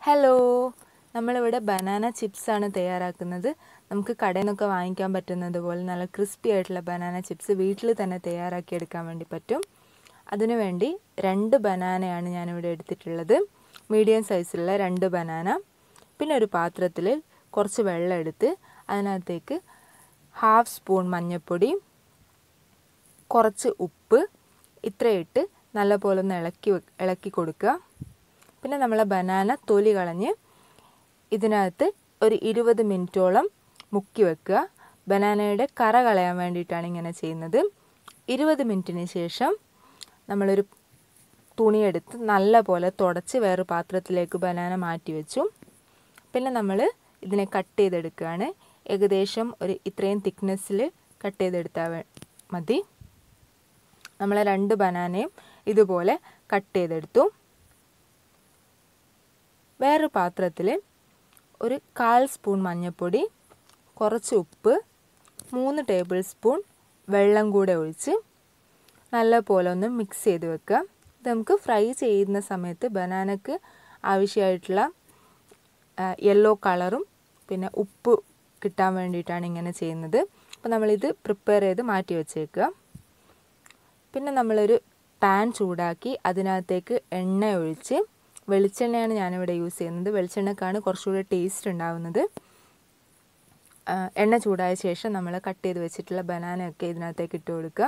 hello നമ്മളിവിടെ banana ചിപ്സാണ് തയ്യാറാക്കുന്നത് നമുക്ക് കടയിൽ നിന്നൊക്കെ വാങ്ങിക്കാൻ പറ്റുന്നത് പോലെ നല്ല ക്രിസ്പി ആയിട്ടുള്ള ബനാന ചിപ്സ് വീട്ടിൽ തന്നെ തയ്യാറാക്കി എടുക്കാൻ വേണ്ടി പറ്റും അതിനുവേണ്ടി രണ്ട് ബനാനയാണ് ഞാനിവിടെ എടുത്തിട്ടുള്ളത് മീഡിയം സൈസിലുള്ള രണ്ട് ബനാന പിന്നെ ഒരു പാത്രത്തിൽ കുറച്ച് വെള്ളം എടുത്ത് അതിനകത്തേക്ക് ഹാഫ് സ്പൂൺ മഞ്ഞൾപ്പൊടി കുറച്ച് ഉപ്പ് ഇത്രയിട്ട് നല്ലപോലെ ഒന്ന് ഇളക്കി ഇളക്കി കൊടുക്കുക പിന്നെ നമ്മളെ ബനാന തൊലി കളഞ്ഞ് ഇതിനകത്ത് ഒരു ഇരുപത് മിനിറ്റോളം മുക്കി വെക്കുക ബനാനയുടെ കറ കളയാൻ വേണ്ടിയിട്ടാണ് ഇങ്ങനെ ചെയ്യുന്നത് ഇരുപത് മിനിറ്റിന് ശേഷം നമ്മളൊരു തുണിയെടുത്ത് നല്ല പോലെ തുടച്ച് വേറെ പാത്രത്തിലേക്ക് ബനാന മാറ്റി വെച്ചു പിന്നെ നമ്മൾ ഇതിനെ കട്ട് ചെയ്തെടുക്കുകയാണ് ഏകദേശം ഒരു ഇത്രയും തിക്നെസ്സിൽ കട്ട് ചെയ്തെടുത്താൽ മതി നമ്മൾ രണ്ട് ബനാനയും ഇതുപോലെ കട്ട് ചെയ്തെടുത്തു വേറൊരു പാത്രത്തിൽ ഒരു കാൽ സ്പൂൺ മഞ്ഞൾപ്പൊടി കുറച്ച് ഉപ്പ് മൂന്ന് ടേബിൾ സ്പൂൺ വെള്ളം കൂടെ ഒഴിച്ച് നല്ല പോലെ ഒന്ന് മിക്സ് ചെയ്ത് വെക്കുക ഇത് നമുക്ക് ഫ്രൈ ചെയ്യുന്ന സമയത്ത് ബനാനക്ക് ആവശ്യമായിട്ടുള്ള യെല്ലോ കളറും പിന്നെ ഉപ്പ് കിട്ടാൻ വേണ്ടിയിട്ടാണ് ഇങ്ങനെ ചെയ്യുന്നത് അപ്പോൾ നമ്മളിത് പ്രിപ്പയർ ചെയ്ത് മാറ്റി വെച്ചേക്കുക പിന്നെ നമ്മളൊരു പാൻ ചൂടാക്കി അതിനകത്തേക്ക് എണ്ണ ഒഴിച്ച് വെളിച്ചെണ്ണയാണ് ഞാനിവിടെ യൂസ് ചെയ്യുന്നത് വെളിച്ചെണ്ണക്കാണ് കുറച്ചുകൂടി ടേസ്റ്റ് ഉണ്ടാവുന്നത് എണ്ണ ചൂടായ ശേഷം നമ്മൾ കട്ട് ചെയ്ത് വെച്ചിട്ടുള്ള ബനാനയൊക്കെ ഇതിനകത്തേക്ക് ഇട്ട് കൊടുക്കുക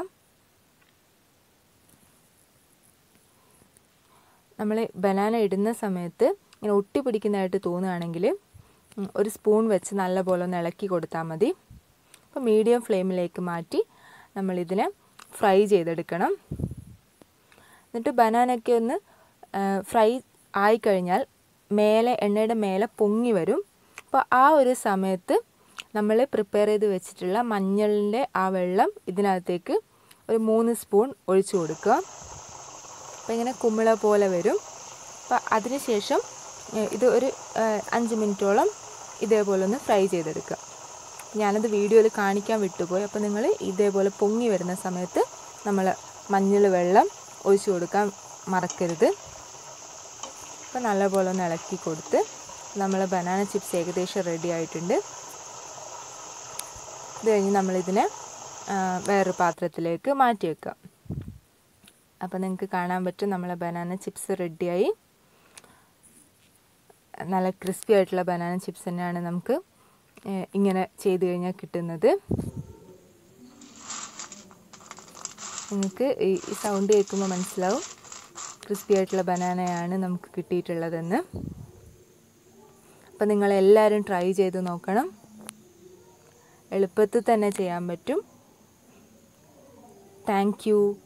നമ്മൾ ബനാന ഇടുന്ന സമയത്ത് ഇങ്ങനെ ഒട്ടി പിടിക്കുന്നതായിട്ട് തോന്നുകയാണെങ്കിൽ ഒരു സ്പൂൺ വെച്ച് നല്ല പോലെ ഒന്ന് ഇളക്കി കൊടുത്താൽ മതി അപ്പോൾ മീഡിയം ഫ്ലെയിമിലേക്ക് മാറ്റി നമ്മളിതിനെ ഫ്രൈ ചെയ്തെടുക്കണം എന്നിട്ട് ബനാനയൊക്കെ ഒന്ന് ഫ്രൈ ആയിക്കഴിഞ്ഞാൽ മേലെ എണ്ണയുടെ മേലെ പൊങ്ങി വരും അപ്പോൾ ആ ഒരു സമയത്ത് നമ്മൾ പ്രിപ്പയർ ചെയ്ത് വെച്ചിട്ടുള്ള മഞ്ഞളിൻ്റെ ആ വെള്ളം ഇതിനകത്തേക്ക് ഒരു മൂന്ന് സ്പൂൺ ഒഴിച്ചു കൊടുക്കുക അപ്പോൾ ഇങ്ങനെ കുമിള പോലെ വരും അപ്പോൾ അതിനുശേഷം ഇത് ഒരു അഞ്ച് മിനിറ്റോളം ഇതേപോലെ ഒന്ന് ഫ്രൈ ചെയ്തെടുക്കുക ഞാനത് വീഡിയോയിൽ കാണിക്കാൻ വിട്ടുപോയി അപ്പോൾ നിങ്ങൾ ഇതേപോലെ പൊങ്ങി വരുന്ന സമയത്ത് നമ്മൾ മഞ്ഞൾ വെള്ളം ഒഴിച്ചു കൊടുക്കാൻ മറക്കരുത് അപ്പോൾ നല്ലപോലെ ഒന്ന് ഇളക്കി കൊടുത്ത് നമ്മൾ ബനാന ചിപ്സ് ഏകദേശം റെഡി ആയിട്ടുണ്ട് ഇത് കഴിഞ്ഞ് നമ്മളിതിനെ വേറൊരു പാത്രത്തിലേക്ക് മാറ്റി വെക്കുക അപ്പോൾ നിങ്ങൾക്ക് കാണാൻ പറ്റും നമ്മളെ ബനാന ചിപ്സ് റെഡിയായി നല്ല ക്രിസ്പി ആയിട്ടുള്ള ബനാന ചിപ്സ് തന്നെയാണ് നമുക്ക് ഇങ്ങനെ ചെയ്ത് കഴിഞ്ഞാൽ കിട്ടുന്നത് നിങ്ങൾക്ക് ഈ സൗണ്ട് കേൾക്കുമ്പോൾ മനസ്സിലാവും ക്രിസ്പി ആയിട്ടുള്ള ബനാനയാണ് നമുക്ക് കിട്ടിയിട്ടുള്ളതെന്ന് അപ്പം നിങ്ങളെല്ലാവരും ട്രൈ ചെയ്ത് നോക്കണം എളുപ്പത്തിൽ തന്നെ ചെയ്യാൻ പറ്റും താങ്ക്